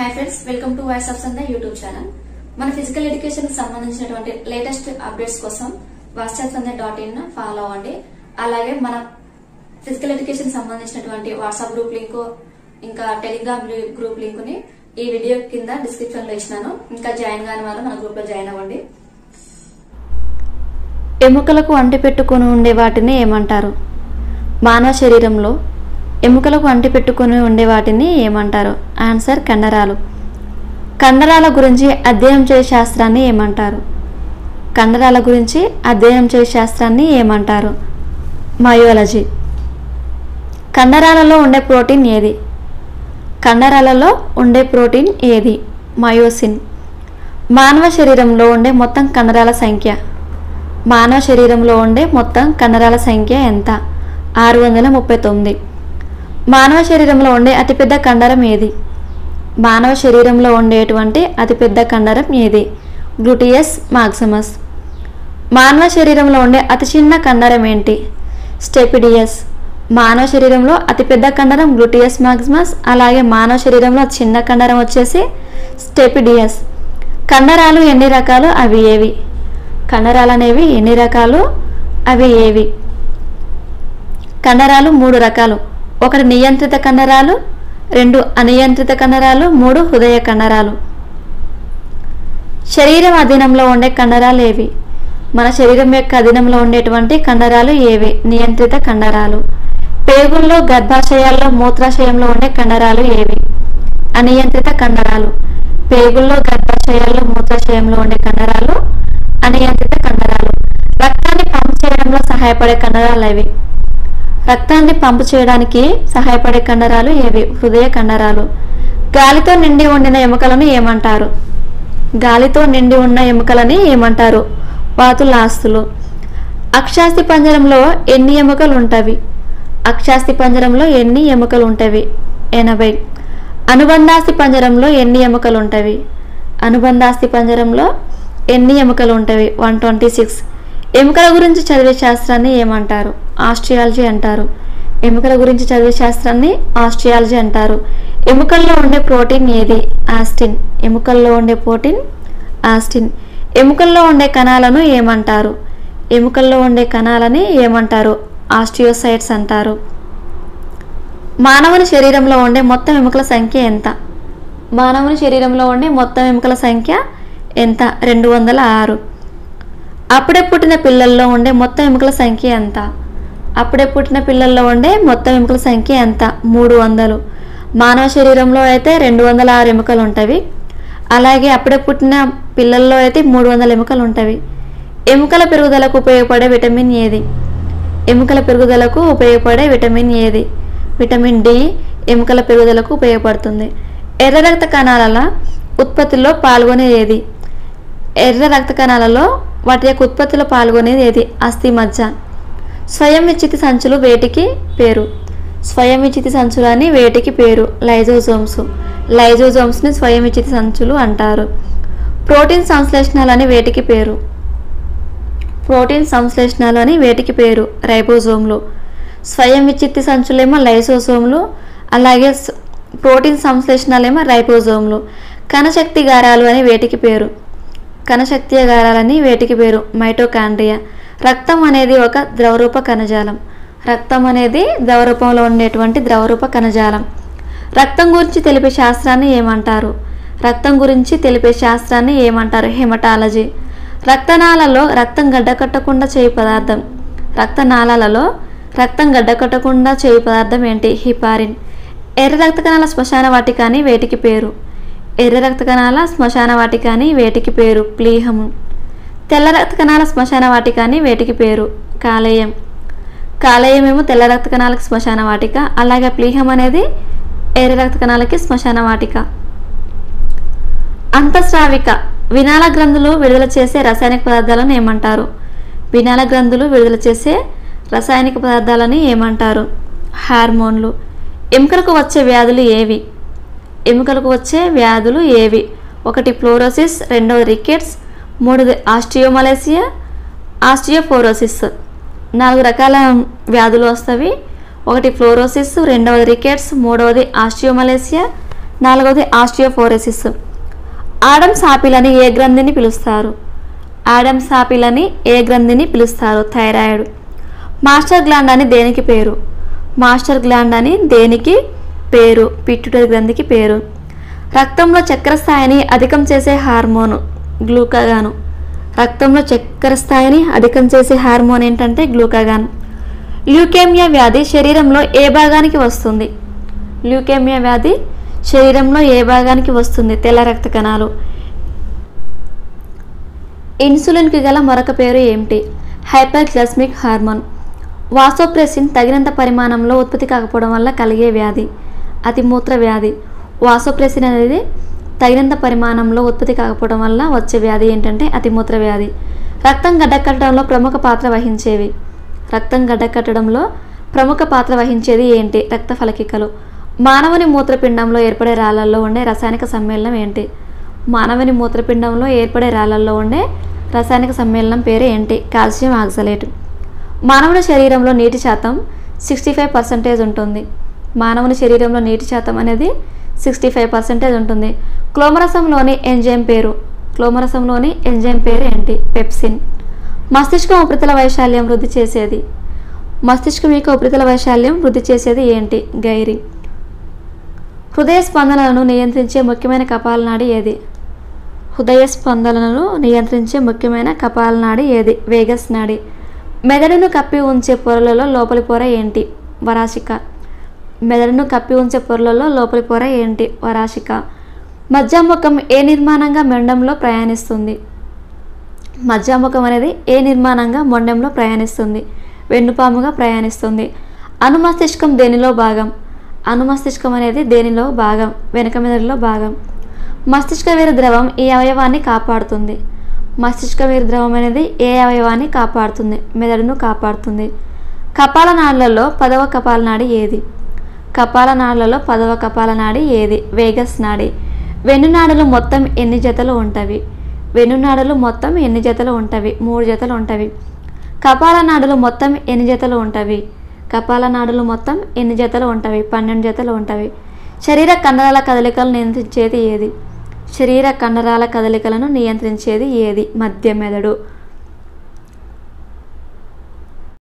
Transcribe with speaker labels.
Speaker 1: hi friends welcome to voice of సంద YouTube channel మన physical education కి సంబంధించినటువంటి లేటెస్ట్ అప్డేట్స్ కోసం వాయిస్ ఆఫ్ సంద డాట్ ఇన్ ఫాలో అవ్వండి అలాగే మన ఫిజికల్ ఎడ్యుకేషన్ సంబంధించినటువంటి వాట్సాప్ గ్రూప్ లింక్ ఇంకా టెలిగ్రామ్ గ్రూప్ లింక్ ని ఈ వీడియో కింద డిస్క్రిప్షన్ లో ఇచ్చినాను ఇంకా జాయిన్ కాని వాళ్ళు మన గ్రూప్ లో జాయిన్ అవ్వండి
Speaker 2: ఎముకలకు అంటిపెట్టుకొని ఉండే వాటిని ఏమంటారు మానవ శరీరంలో ఎముకలకు అంటిపెట్టుకొని ఉండే వాటిని ఏమంటారు ఆన్సర్ కండరాలు కండరాల గురించి అధ్యయనం చేసే శాస్త్రాన్ని ఏమంటారు కండరాల గురించి అధ్యయనం చేసే శాస్త్రాన్ని ఏమంటారు మయోలజీ కండరాలలో ఉండే ప్రోటీన్ ఏది కండరాలలో ఉండే ప్రోటీన్ ఏది మయోసిన్ మానవ శరీరంలో ఉండే మొత్తం కండరాల సంఖ్య మానవ శరీరంలో ఉండే మొత్తం కండరాల సంఖ్య ఎంత ఆరు వందల ముప్పై తొమ్మిది మానవ శరీరంలో ఉండే అతిపెద్ద కండరం ఏది మానవ శరీరంలో ఉండేటువంటి అతిపెద్ద కండరం ఏది గ్లూటియస్ మాక్సిమస్ మానవ శరీరంలో ఉండే అతి చిన్న కండరం ఏంటి స్టెపిడియస్ మానవ శరీరంలో అతిపెద్ద కండరం గ్లూటియస్ మాక్సిమస్ అలాగే మానవ శరీరంలో అతి చిన్న కండరం వచ్చేసి స్టెపిడియస్ కండరాలు ఎన్ని రకాలు అవి ఏవి కండరాలు అనేవి ఎన్ని రకాలు అవి ఏవి కండరాలు మూడు రకాలు ఒకటి నియంత్రిత కండరాలు రెండు అనియంత్రిత కండరాలు మూడు హృదయ కండరాలు శరీరం అధీనంలో ఉండే కండరాలు ఏవి మన శరీరం యొక్క అధీనంలో ఉండేటువంటి కండరాలు ఏవి నియంత్రిత కండరాలు పేగుల్లో గర్భాశయాల్లో మూత్రాశయంలో ఉండే కండరాలు ఏవి అనియంత్రిత కండరాలు పేగుల్లో గర్భాశయాల్లో మూత్రాశయంలో ఉండే కండరాలు అనియంత్రిత కండరాలు రక్తాన్ని పంపు చేయడంలో సహాయపడే కండరాలు ఏవి రక్తాన్ని పంపు చేయడానికి సహాయపడే కండరాలు ఏవి హృదయ కండరాలు గాలితో నిండి ఉండిన ఎముకలను ఏమంటారు గాలితో నిండి ఉన్న ఎముకలని ఏమంటారు వాతులాస్తులు అక్షాస్తి పంజరంలో ఎన్ని ఎముకలు ఉంటవి అక్షాస్తి పంజరంలో ఎన్ని ఎముకలు ఉంటవి ఎనభై అనుబంధాస్తి పంజరంలో ఎన్ని ఎముకలు ఉంటవి అనుబంధాస్తి పంజరంలో ఎన్ని ఎముకలు ఉంటవి వన్ ట్వంటీ సిక్స్ ఎముకల గురించి చదివే శాస్త్రాన్ని ఏమంటారు ఆస్ట్రియాలజీ అంటారు ఎముకల గురించి చదివే శాస్త్రాన్ని ఆస్ట్రియాలజీ అంటారు ఎముకల్లో ఉండే ప్రోటీన్ ఏది ఆస్టిన్ ఎముకల్లో ఉండే ప్రోటీన్ ఆస్టిన్ ఎముకల్లో ఉండే కణాలను ఏమంటారు ఎముకల్లో ఉండే కణాలని ఏమంటారు ఆస్టియోసైట్స్ అంటారు మానవుని శరీరంలో ఉండే మొత్తం ఎముకల సంఖ్య ఎంత మానవుని శరీరంలో ఉండే మొత్తం ఎముకల సంఖ్య ఎంత రెండు వందల ఆరు అప్పుడే పుట్టిన పిల్లల్లో ఉండే మొత్తం ఎముకల సంఖ్య ఎంత అప్పుడే పుట్టిన పిల్లల్లో ఉండే మొత్తం ఎముకల సంఖ్య ఎంత మూడు వందలు మానవ శరీరంలో అయితే రెండు వందల ఆరు ఎముకలు ఉంటవి అలాగే అప్పుడే పుట్టిన పిల్లల్లో అయితే మూడు వందల ఎముకలు ఉంటవి ఎముకల పెరుగుదలకు ఉపయోగపడే విటమిన్ ఏది ఎముకల పెరుగుదలకు ఉపయోగపడే విటమిన్ ఏది విటమిన్ డి ఎముకల పెరుగుదలకు ఉపయోగపడుతుంది ఎర్ర రక్త కణాల ఉత్పత్తిలో పాల్గొనేది ఏది ఎర్ర రక్త కణాలలో వాటి యొక్క ఉత్పత్తిలో పాల్గొనేది ఏది అస్థి మజ్జ స్వయం విచ్చితి సంచులు వేటికి పేరు స్వయం విచ్చితి సంచులు అని వేటికి పేరు లైజోజోమ్స్ లైజోజోమ్స్ని స్వయం విచ్చితి సంచులు అంటారు ప్రోటీన్ సంశ్లేషణలు అని వేటికి పేరు ప్రోటీన్ సంశ్లేషణలు అని వేటికి పేరు రైబోజోమ్లు స్వయం విచ్చిత్తి సంచులేమో లైసోజోమ్లు అలాగే స- ప్రోటీన్ సంశ్లేషణలేమో రైబోజోమ్లు కణశక్తి గారాలు అని వేటికి పేరు కణశక్తి గారాలని వేటికి పేరు మైటోకాండ్రియా రక్తం అనేది ఒక ద్రవరూప కణజాలం రక్తం అనేది ద్రవరూపంలో ఉండేటువంటి ద్రవరూప కణజాలం రక్తం గురించి తెలిపే శాస్త్రాన్ని ఏమంటారు రక్తం గురించి తెలిపే శాస్త్రాన్ని ఏమంటారు హెమటాలజీ రక్తనాళాలలో రక్తం గడ్డకట్టకుండా చేయు పదార్థం రక్తనాళాలలో రక్తం గడ్డకట్టకుండా చేయు పదార్థం ఏంటి హిపారిన్ ఎర్ర రక్త కణాల శ్మశాన వాటిక అని వేటికి పేరు ఎర్ర రక్త కణాల శ్మశాన వాటిక అని వేటికి పేరు ప్లీహము తెల్ల రక్త కణాల శ్మశాన వాటిక అని వేటికి పేరు కాలేయం కాలేయం ఏమో తెల్ల రక్త కణాలకు శ్మశాన వాటిక అలాగే ప్లీహం అనేది ఎర్ర రక్త కణాలకి శ్మశాన వాటిక అంతఃస్రావిక వినాల గ్రంథులు విడుదల చేసే రసాయనిక పదార్థాలను ఏమంటారు వినాల గ్రంథులు విడుదల చేసే రసాయనిక పదార్థాలని ఏమంటారు హార్మోన్లు ఎముకలకు వచ్చే వ్యాధులు ఏవి ఎముకలకు వచ్చే వ్యాధులు ఏవి ఒకటి ఫ్లోరోసిస్ రెండవది రికెట్స్ మూడవది ఆస్టియోమలేసియా ఆస్టియోఫోరోసిస్ నాలుగు రకాల వ్యాధులు వస్తవి ఒకటి ఫ్లోరోసిస్ రెండవది రికెట్స్ మూడవది ఆస్టియోమలేసియా నాలుగవది ఆస్టియోఫోరెసిస్ ఆడమ్స్ ఆపిల్ అని ఏ గ్రంథిని పిలుస్తారు ఆడమ్స్ ఆపిల్ అని ఏ గ్రంథిని పిలుస్తారు థైరాయిడ్ మాస్టర్ గ్లాండ్ అని దేనికి పేరు మాస్టర్ గ్లాండ్ అని దేనికి పేరు పిట్యూటరీ గ్రంథికి పేరు రక్తంలో చక్కెర స్థాయిని అధికం చేసే హార్మోను గ్లూకాగాను రక్తంలో చక్కెర స్థాయిని అధికం చేసే హార్మోన్ ఏంటంటే గ్లూకాగాన్ ల్యూకేమియా వ్యాధి శరీరంలో ఏ భాగానికి వస్తుంది ల్యూకేమియా వ్యాధి శరీరంలో ఏ భాగానికి వస్తుంది తెల్ల రక్త కణాలు ఇన్సులిన్కి గల మరొక పేరు ఏమిటి హైపర్గ్లాస్మిక్ హార్మోన్ వాసోప్రెసిన్ తగినంత పరిమాణంలో ఉత్పత్తి కాకపోవడం వల్ల కలిగే వ్యాధి అతిమూత్ర వ్యాధి వాసోప్రెసిన్ అనేది తగినంత పరిమాణంలో ఉత్పత్తి కాకపోవడం వల్ల వచ్చే వ్యాధి ఏంటంటే అతిమూత్ర వ్యాధి రక్తం గడ్డకట్టడంలో ప్రముఖ పాత్ర వహించేవి రక్తం గడ్డకట్టడంలో ప్రముఖ పాత్ర వహించేది ఏంటి రక్త ఫలకికలు మానవుని మూత్రపిండంలో ఏర్పడే రాళ్ళల్లో ఉండే రసాయనిక సమ్మేళనం ఏంటి మానవుని మూత్రపిండంలో ఏర్పడే రాళ్ళల్లో ఉండే రసాయనిక సమ్మేళనం పేరు ఏంటి కాల్షియం ఆక్సలేట్ మానవుని శరీరంలో నీటి శాతం సిక్స్టీ ఫైవ్ పర్సెంటేజ్ ఉంటుంది మానవుని శరీరంలో నీటి శాతం అనేది సిక్స్టీ ఫైవ్ పర్సెంటేజ్ ఉంటుంది క్లోమరసంలోని ఎంజైమ్ పేరు క్లోమరసంలోని ఎంజైమ్ పేరు ఏంటి పెప్సిన్ మస్తిష్కం ఉపరితల వైశాల్యం వృద్ధి చేసేది మస్తిష్కం యొక్క ఉపరితల వైశాల్యం వృద్ధి చేసేది ఏంటి గైరి హృదయ స్పందనలను నియంత్రించే ముఖ్యమైన కపాలనాడి ఏది హృదయ స్పందనలను నియంత్రించే ముఖ్యమైన కపాలనాడి ఏది వేగస్ నాడి మెదడును కప్పి ఉంచే పొరలలో లోపలి పొర ఏంటి వరాశిక మెదడును కప్పి ఉంచే పొరలలో లోపలి పొర ఏంటి వరాశిక మధ్యాముఖం ఏ నిర్మాణంగా మెండంలో ప్రయాణిస్తుంది మధ్యాముఖం అనేది ఏ నిర్మాణంగా మొండెంలో ప్రయాణిస్తుంది వెన్నుపాముగా ప్రయాణిస్తుంది అనుమస్తిష్కం దేనిలో భాగం అనుమస్తిష్కం అనేది దేనిలో భాగం వెనుక మెదడులో భాగం మస్తిష్క వీర ద్రవం ఈ అవయవాన్ని కాపాడుతుంది మస్తిష్క వీర ద్రవం అనేది ఏ అవయవాన్ని కాపాడుతుంది మెదడును కాపాడుతుంది కపాల నాడులలో పదవ కపాల నాడి ఏది కపాల నాడులలో పదవ కపాల నాడి ఏది వేగస్ నాడి వెన్నునాడులు మొత్తం ఎన్ని జతలు ఉంటవి వెన్నునాడులు మొత్తం ఎన్ని జతలు ఉంటవి మూడు జతలు ఉంటవి కపాల నాడులు మొత్తం ఎన్ని జతలు ఉంటవి కపాల నాడులు మొత్తం ఎన్ని జతలు ఉంటవి పన్నెండు జతలు ఉంటవి శరీర కండరాల కదలికలు నియంత్రించేది ఏది శరీర కండరాల కదలికలను నియంత్రించేది ఏది మధ్య మెదడు